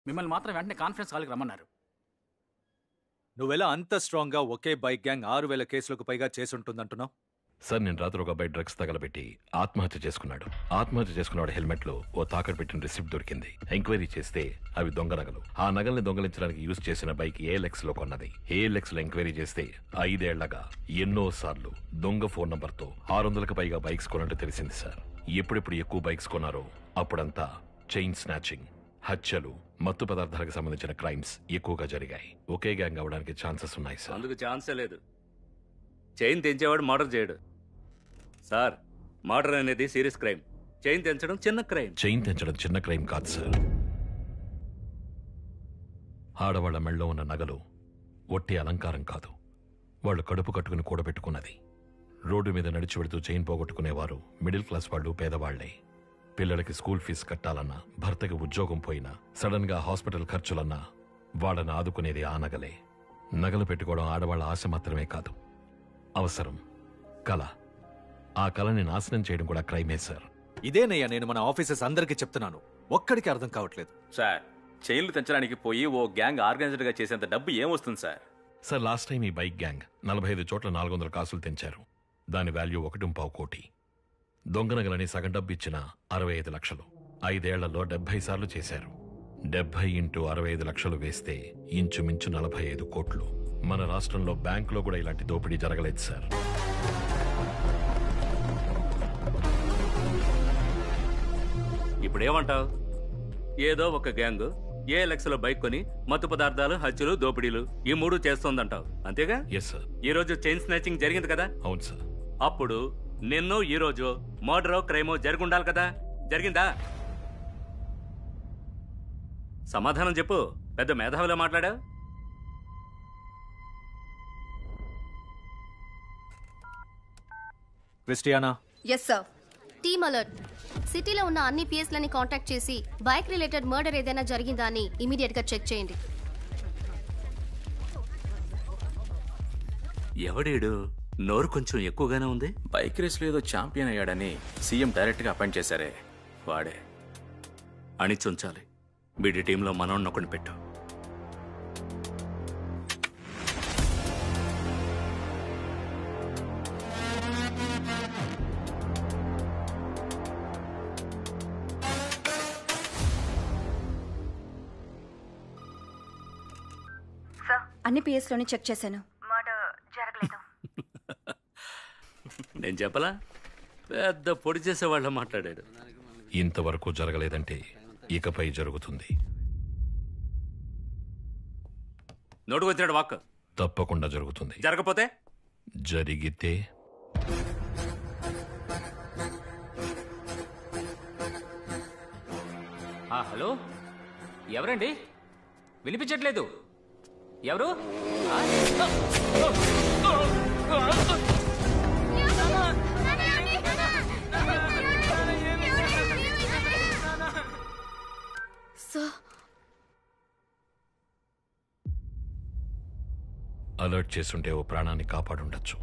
మిమ్మల్ని మాత్రం వెంటనే కాన్ఫరెన్స్ కాల్కి రమ్మన్నారు నువ్వెలా అంత స్ట్రాంగ్ గా ఒకే బైక్ గ్యాంగ్ ఆరు వేల కేసులకు పైగా చేసుంటుందంటున్నావు సార్ నేను రాత్రి ఒక అబ్బాయి డ్రగ్స్ తగలబెట్టి ఆత్మహత్య చేసుకున్నాడు ఆత్మహత్య చేసుకున్నాడు హెల్మెట్ లో ఓ తాకట్టు పెట్టిన రిసిప్ట్ దొరికింది ఎంక్వైరీ చేస్తే అవి దొంగ నగలు ఆ నగల్ని దొంగలించడానికి యూజ్ చేసిన బైక్ ఏఎల్ఎక్స్ లో కొన్నది ఏఎల్ఎక్స్ లో ఎంక్వైరీ చేస్తే ఐదేళ్లగా ఎన్నో సార్లు దొంగ ఫోన్ నంబర్ తో ఆరు వందలకు పైగా బైక్స్ కొన్నట్టు తెలిసింది సార్ ఎప్పుడెప్పుడు ఎక్కువ బైక్స్ కొన్నారో అప్పుడంతా చైన్ స్నాచింగ్ హత్యలు మత్తు పదార్థాలకు సంబంధించిన క్రైమ్స్ ఎక్కువగా జరిగాయి ఒకే గ్యాంగ్ అవడానికి ఛాన్సెస్ ఉన్నాయి సార్ అందుకు ఛాన్సే లేదు చైన్ తెంచేవాడు మర్డర్ చేయడు సార్ మర్డర్ అనేది సీరియస్ క్రైమ్ చైన్ తెంచడం చిన్న క్రైమ్ చైన్ తెంచడం చిన్న క్రైమ్ కాదు సార్ ఆడవాళ్ల మెళ్ళో ఉన్న నగలు ఒట్టి అలంకారం కాదు వాళ్ళు కడుపు కట్టుకుని కూడబెట్టుకున్నది రోడ్డు మీద నడిచి వెళుతూ చైన్ పోగొట్టుకునేవారు మిడిల్ క్లాస్ వాళ్ళు పేదవాళ్లే పిల్లలకి స్కూల్ ఫీజు కట్టాలన్నా భర్తకి ఉద్యోగం పోయినా సడన్ గా హాస్పిటల్ ఖర్చులన్నా వాళ్ళని ఆదుకునేది ఆ నగలే నగలు పెట్టుకోవడం ఆడవాళ్ల ఆశ మాత్రమే కాదు అవసరం కళ ఆ కళని నాశనం చేయడం కూడా క్రైమే సార్ ఇదేనయ్యా నేను మన ఆఫీసర్స్ అందరికీ చెప్తున్నాను ఒక్కడికి అర్థం కావట్లేదు సార్ చైన్లు తెంచడానికి పోయి ఓ గ్యాంగ్ ఆర్గనైజ్డ్ గా చేసేంత డబ్బు ఏమొస్తుంది సార్ సార్ లాస్ట్ టైం ఈ బైక్ గ్యాంగ్ నలభై ఐదు చోట్ల నాలుగు వందల కాసులు తెంచారు దాని వాల్యూ ఒకటి పావు కోటి దొంగ నగలని సగం డబ్బు ఇచ్చిన అరవై ఐదు లక్షలు ఐదేళ్లలో డెబ్బై సార్లు చేశారు డెబ్బై ఇంటూ అరవై ఐదు లక్షలు వేస్తే ఇంచుమించు నలభై ఐదు కోట్లు మన రాష్ట్రంలో బ్యాంకులో కూడా ఇలాంటి దోపిడీ జరగలేదు సార్ ఇప్పుడు ఏమంటావు ఏదో ఒక గ్యాంగ్ ఏ లక్షల బైక్ కొని మత్తు పదార్థాలు హత్యలు దోపిడీలు ఈ మూడు చేస్తోందంటావు అంతేగా ఎస్ సార్ ఈ రోజు చైన్ స్నాచింగ్ జరిగింది కదా అవును సార్ అప్పుడు నిన్ను ఈ రోజు మర్డరో క్రైమో జరుగుండాలి కదా జరిగిందా సమాధానం చెప్పు పెద్ద మేధావిలో మాట్లాడా Christiana yes sir team alert సిటీలో ఉన్న అన్ని పిఎస్లని కాంటాక్ట్ చేసి బైక్ రిలేటెడ్ మర్డర్ ఏదైనా జరిగిందా అని ఇమీడియట్ గా చెక్ చేయండి ఎవడేడు నోరు కొంచెం ఎక్కువగానే ఉంది బైక్ రేస్ లో ఏదో ఛాంపియన్ అయ్యాడని సీఎం డైరెక్ట్ గా అపాయింట్ చేశారే వాడే అణిచుంచాలి వీడి టీంలో మనోడిని ఒకటి పెట్టు అన్ని పిఎస్ లోని చెక్ చేశాను నేను చెప్పలా పెద్ద పొడి చేసేవాళ్ళ మాట్లాడాడు ఇంతవరకు జరగలేదంటే ఇకపై జరుగుతుంది నోటుకొచ్చాడు వాక్ తప్పకుండా జరుగుతుంది జరగపోతే జరిగితే ఆ, హలో ఎవరండి వినిపించట్లేదు ఎవరు ఆ? సార్ అలర్ట్ చేసుంటే ఓ ప్రాణాన్ని కాపాడుండొచ్చు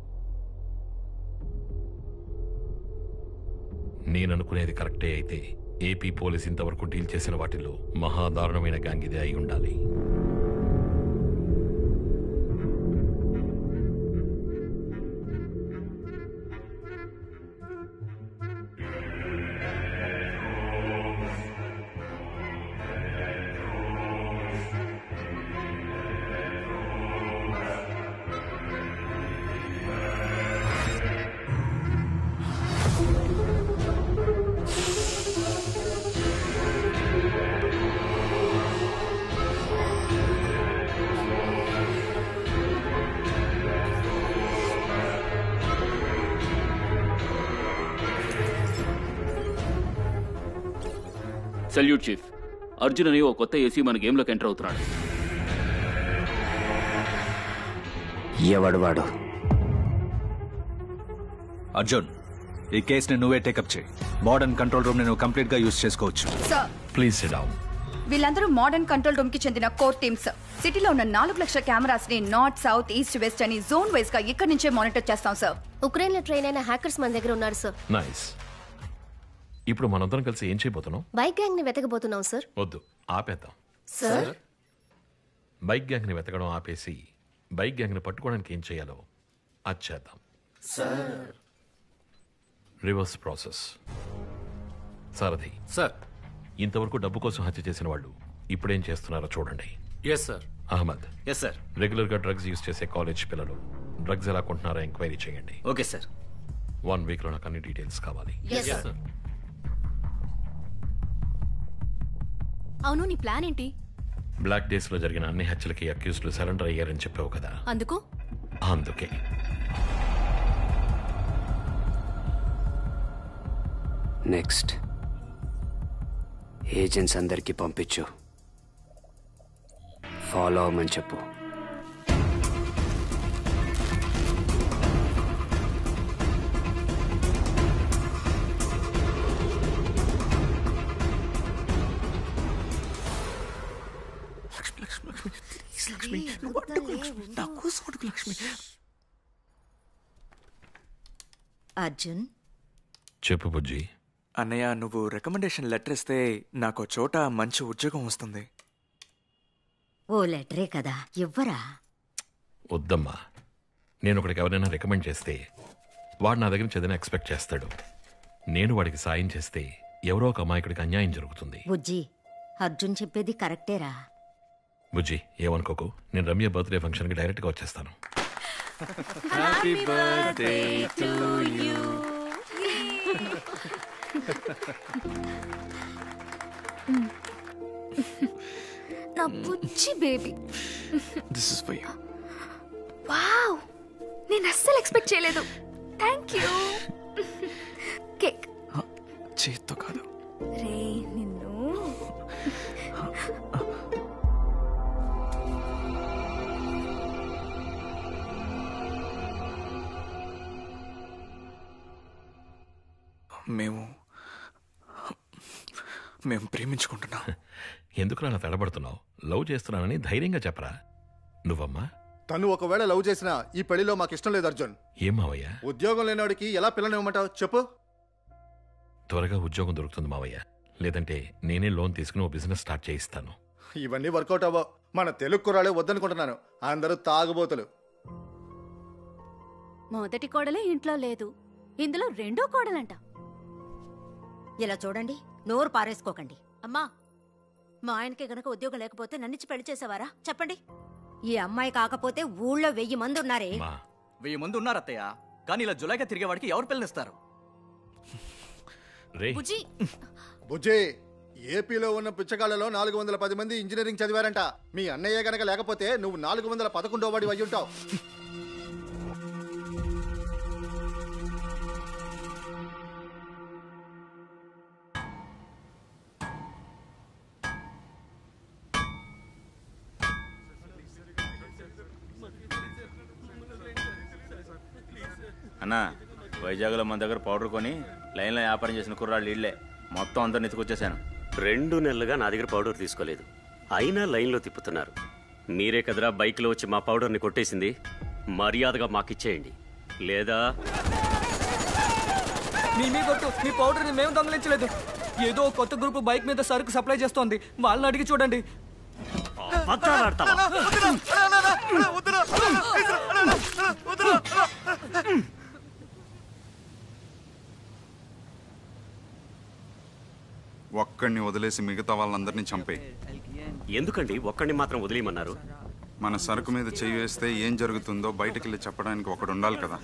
నేననుకునేది కరెక్టే అయితే ఏపీ పోలీస్ ఇంతవరకు డీల్ చేసిన వాటిలో మహాదారుణమైన గ్యాంగ్ ఇదే అయి ఉండాలి సల్యూట్ చీఫ్ అర్జున్ అని ఓ కొత్త ఏసీ మన గేమ్లోకి ఎంటర్ అవుతున్నాడు ఎవడు వాడు అర్జున్ ఈ కేసుని నువ్వే టేకప్ చేయి మోడర్న్ కంట్రోల్ రూమ్ నువ్వు కంప్లీట్ గా యూజ్ చేసుకోవచ్చు సార్ ప్లీజ్ సిట్ డౌన్ వీళ్ళందరూ మోడర్న్ కంట్రోల్ రూమ్ కి చెందిన కోర్ టీమ్స్ సిటీలో ఉన్న నాలుగు లక్షల కెమెరాస్ ని నార్త్ సౌత్ ఈస్ట్ వెస్ట్ అని జోన్ వైజ్ గా ఇక్కడి నుంచే మానిటర్ చేస్తాం సార్ ఉక్రెయిన్ లో ట్రైన్ అయిన హ్యాకర్స్ మన దగ్గర ఉన్నారు సార్ నైస్ ఇప్పుడు మనందరం కలిసి ఏం చేయబోతున్నాం బైక్ గ్యాంగ్ ని వెతకబోతున్నాం సార్ వద్దు ఆపేద్దాం సార్ బైక్ గ్యాంగ్ని వెతకడం ఆపేసి బైక్ గ్యాంగ్ని పట్టుకోవడానికి ఏం చేయాలో అది చేద్దాం రివర్స్ ప్రాసెస్ సారథి సార్ ఇంతవరకు డబ్బు కోసం హత్య చేసిన వాళ్ళు ఇప్పుడేం చేస్తున్నారో చూడండి yes sir Ahmed yes sir రెగ్యులర్గా డ్రగ్స్ యూస్ చేసే కాలేజ్ పిల్లలు డ్రగ్స్ ఎలా కొంటున్నారో ఎంక్వైరీ చేయండి ఓకే సార్ వన్ వీక్లో నాకు అన్ని డీటెయిల్స్ కావాలి ఎస్ సార్ అవును నీ ప్లాన్ ఏంటి బ్లాక్ డేస్లో జరిగిన అన్ని హత్యలకి అక్యూస్డ్లు సరెండర్ అయ్యారని చెప్పావు కదా అందుకు అందుకే నెక్స్ట్ ఏజెంట్స్ అందరికీ పంపించు ఫాలో అవ్వమని చెప్పు అర్జున్ చెప్పు బుజ్జి అన్నయ్య నువ్వు రికమెండేషన్ లెటర్ ఇస్తే నాకు చోట మంచి ఉద్యోగం వస్తుంది ఓ లెటరే కదా ఇవ్వరా వద్దమ్మా నేను ఒకడికి ఎవరైనా రికమెండ్ చేస్తే వాడు నా దగ్గర నుంచి ఏదైనా ఎక్స్పెక్ట్ చేస్తాడు నేను వాడికి సాయం చేస్తే ఎవరో ఒక అమాయకుడికి అన్యాయం జరుగుతుంది బుజ్జి అర్జున్ చెప్పేది కరెక్టేరా బుజ్జి ఏమనుకోకు నేను రమ్య బర్త్డే ఫంక్షన్కి డైరెక్ట్గా వచ్చేస్తాను హ్యాపీ బర్త్డే టు యూ నా బుజ్జి baby this is for you wow నేను అస్సలు ఎక్స్పెక్ట్ చేయలేదు థ్యాంక్ యూ కేక్ చేత్తో కాదు రే నిన్ను మేము మేము ప్రేమించుకుంటున్నాం ఎందుకు అలా తడబడుతున్నావు లవ్ చేస్తున్నానని ధైర్యంగా చెప్పరా నువ్వమ్మా తను ఒకవేళ లవ్ చేసినా ఈ పెళ్లిలో మాకు ఇష్టం లేదు అర్జున్ ఏం మావయ్య ఉద్యోగం లేనివాడికి ఎలా పిల్లనివ్వమంటావు చెప్పు త్వరగా ఉద్యోగం దొరుకుతుంది మావయ్య లేదంటే నేనే లోన్ తీసుకుని ఓ బిజినెస్ స్టార్ట్ చేయిస్తాను ఇవన్నీ వర్కౌట్ అవ్వవు మన తెలుగు కుర్రాలే వద్దనుకుంటున్నాను అందరూ తాగుబోతులు మొదటి కోడలే ఇంట్లో లేదు ఇందులో రెండో కోడలంట ఇలా చూడండి నోరు పారేసుకోకండి అమ్మా మా ఆయనకి గనక ఉద్యోగం లేకపోతే నన్నిచ్చి పెళ్లి చేసేవారా చెప్పండి ఈ అమ్మాయి కాకపోతే ఊళ్ళో వెయ్యి మంది ఉన్నారే వెయ్యి మంది ఉన్నారు అత్తయ్య కానీ ఇలా జులైగా తిరిగేవాడికి ఎవరు పిల్లనిస్తారు రే బుజ్జి బుజ్జి ఏపీలో ఉన్న పిచ్చగాళ్ళలో నాలుగు వందల పది మంది ఇంజనీరింగ్ చదివారంట మీ అన్నయ్య గనక లేకపోతే నువ్వు నాలుగు వందల పదకొండో వాడి అయి ఉంటావు అన్నా వైజాగ్లో మన దగ్గర పౌడర్ కొని లైన్లో వ్యాపారం చేసిన కుర్రాళ్ళు ఇళ్లే మొత్తం అందరిని ఎత్తుకొచ్చేసాను రెండు నెలలుగా నా దగ్గర పౌడర్ తీసుకోలేదు అయినా లైన్లో తిప్పుతున్నారు మీరే కదరా బైక్లో వచ్చి మా పౌడర్ని కొట్టేసింది మర్యాదగా మాకిచ్చేయండి లేదా మీ మీ కొట్టు మీ పౌడర్ని మేము దొంగలించలేదు ఏదో కొత్త గ్రూప్ బైక్ మీద సరుకు సప్లై చేస్తోంది వాళ్ళని అడిగి చూడండి ఒక్కడిని వదిలేసి మిగతా వాళ్ళందరినీ చంపే ఎందుకండి ఒక్కడిని మాత్రం వదిలేయమన్నారు మన సరుకు మీద చెయ్యి వేస్తే ఏం జరుగుతుందో బయటకెళ్ళి చెప్పడానికి ఒకడు ఉండాలి కదా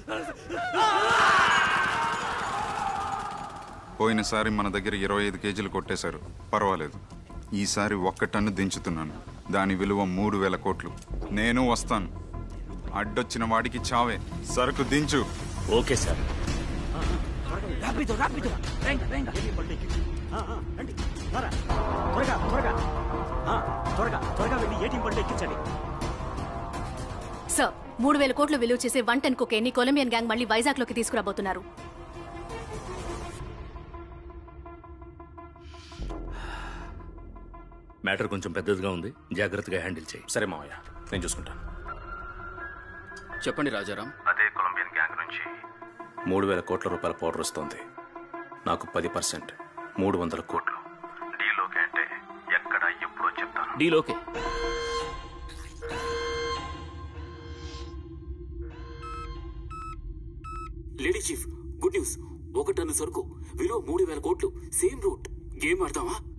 పోయినసారి మన దగ్గర ఇరవై ఐదు కేజీలు కొట్టేశారు పర్వాలేదు ఈసారి ఒక్క టన్ను దించుతున్నాను దాని విలువ మూడు వేల కోట్లు నేను వస్తాను అడ్డొచ్చిన వాడికి చావే సరుకు దించు ఓకే సార్ రాపిదో రాపిదో రేంగ రేంగ రండి త్వరగా త్వరగా త్వరగా త్వరగా త్వరగా వెళ్ళి ఏటీఎం బండి ఎక్కించండి సార్ మూడు వేల కోట్లు విలువ చేసే వన్ టెన్ కుకేని కొలంబియన్ గ్యాంగ్ మళ్ళీ వైజాగ్లోకి తీసుకురాబోతున్నారు మ్యాటర్ కొంచెం పెద్దదిగా ఉంది జాగ్రత్తగా హ్యాండిల్ చేయి సరే మావయ్య నేను చూసుకుంటాను చెప్పండి రాజారాం అదే కొలంబియన్ గ్యాంగ్ నుంచి మూడు వేల కోట్ల రూపాయల పౌడర్ వస్తుంది నాకు పది పర్సెంట్ మూడు వందల కోట్లు డీలోకి అంటే ఎక్కడ ఎప్పుడో చెప్తాను deal okay lady chief good news ఒక టన్ను సరుకు విలువ మూడు వేల కోట్లు సేమ్ రూట్ గేమ్ ఆడతావా